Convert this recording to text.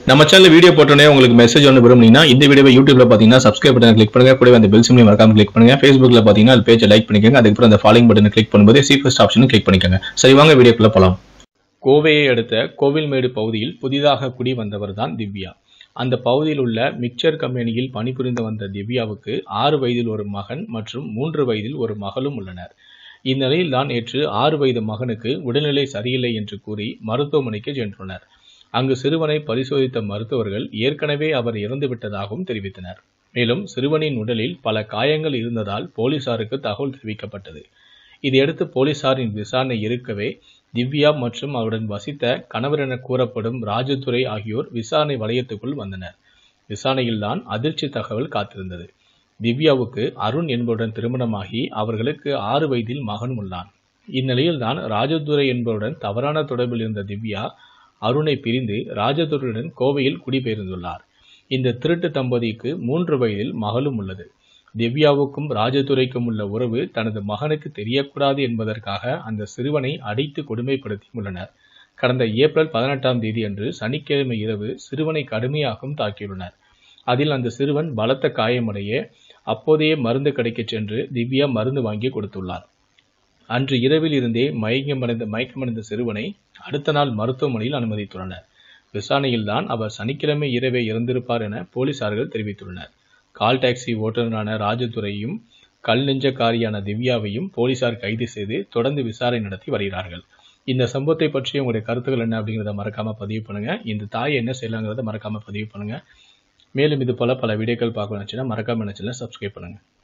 நம்ம channel video போட்டோன்னே உங்களுக்கு மெசேஜ் ஒன்று விரும்புனீங்கன்னா இந்த வீடியோவை யூடியூப்ல பார்த்தீங்கன்னா சப்ஸ்கிரைப் பட்டன் கிளிக் பண்ணுங்க கூடவே அந்த பெல் சிம்லையும் மறக்காம கிளிக் பண்ணுங்க ஃபேஸ்புக்ல பார்த்தீங்கன்னா அது பேஜை லைக் பண்ணிக்கோங்க அதுக்கப்புறம் அந்த ஃபாலோயிங் பட்டனை கிளிக் பண்ணும்போது சி ஃபர்ஸ்ட் ஆப்ஷனும் கிளிக் பண்ணிக்கோங்க சரி வாங்க வீடியோக்குள்ள போலாம் கோவையை அடுத்த கோவில்மேடு பகுதியில் புதிதாக குடி வந்தவர் தான் திவ்யா அந்த பகுதியில் உள்ள மிக்சர் கம்பெனியில் பணிபுரிந்து வந்த திவ்யாவுக்கு ஆறு வயதில் ஒரு மகன் மற்றும் மூன்று வயதில் ஒரு மகளும் உள்ளனர் இந்நிலையில் தான் நேற்று ஆறு வயது மகனுக்கு உடல்நிலை சரியில்லை என்று கூறி மருத்துவமனைக்கு சென்றுள்ளனர் அங்கு சிறுவனை பரிசோதித்த மருத்துவர்கள் ஏற்கனவே அவர் இறந்து விட்டதாகவும் தெரிவித்தனர் மேலும் சிறுவனின் உடலில் பல காயங்கள் இருந்ததால் போலீசாருக்கு தகவல் தெரிவிக்கப்பட்டது இதையடுத்து போலீசாரின் விசாரணை இருக்கவே திவ்யா மற்றும் அவருடன் வசித்த கணவர் என கூறப்படும் ராஜதுரை ஆகியோர் விசாரணை வளையத்துக்குள் வந்தனர் விசாரணையில்தான் அதிர்ச்சி தகவல் காத்திருந்தது திவ்யாவுக்கு அருண் என்பவருடன் திருமணமாகி அவர்களுக்கு ஆறு வயதில் மகன் உள்ளான் இந்நிலையில்தான் ராஜதுரை என்பவருடன் தவறான தொடர்பில் இருந்த திவ்யா அருணை பிரிந்து ராஜதுரையுடன் கோவையில் குடிபெயர்ந்துள்ளார் இந்த திருட்டு தம்பதிக்கு மூன்று வயதில் மகளும் உள்ளது திவ்யாவுக்கும் ராஜதுரைக்கும் உள்ள உறவு தனது மகனுக்கு தெரியக்கூடாது என்பதற்காக அந்த சிறுவனை அடித்து கொடுமைப்படுத்தி உள்ளனர் கடந்த ஏப்ரல் பதினெட்டாம் தேதி அன்று சனிக்கிழமை இரவு சிறுவனை கடுமையாகவும் தாக்கியுள்ளனர் அதில் அந்த சிறுவன் பலத்த காயமடைய அப்போதைய மருந்து கடைக்கு சென்று திவ்யா மருந்து வாங்கி கொடுத்துள்ளார் அன்று இரவில் இருந்தே மயக்கமடைந்த மயக்கமடைந்த சிறுவனை அடுத்த நாள் மருத்துவமனையில் அனுமதித்துள்ளனர் விசாரணையில்தான் அவர் சனிக்கிழமை இரவே இறந்திருப்பார் என போலீசார்கள் தெரிவித்துள்ளனர் கால் டாக்ஸி ஓட்டுநரான ராஜதுரையும் கல் நெஞ்சக்காரியான திவ்யாவையும் போலீசார் கைது செய்து தொடர்ந்து விசாரணை நடத்தி வருகிறார்கள் இந்த சம்பவத்தை பற்றி உங்களுடைய கருத்துக்கள் என்ன அப்படிங்கிறத மறக்காம பதிவு பண்ணுங்க இந்த தாய் என்ன செய்யலாங்கிறத மறக்காம பதிவு பண்ணுங்க மேலும் இது போல பல வீடியோக்கள் பார்க்கணும்னு நினைச்சுன்னா மறக்காம நினைச்சுன்னா சப்ஸ்கிரைப் பண்ணுங்க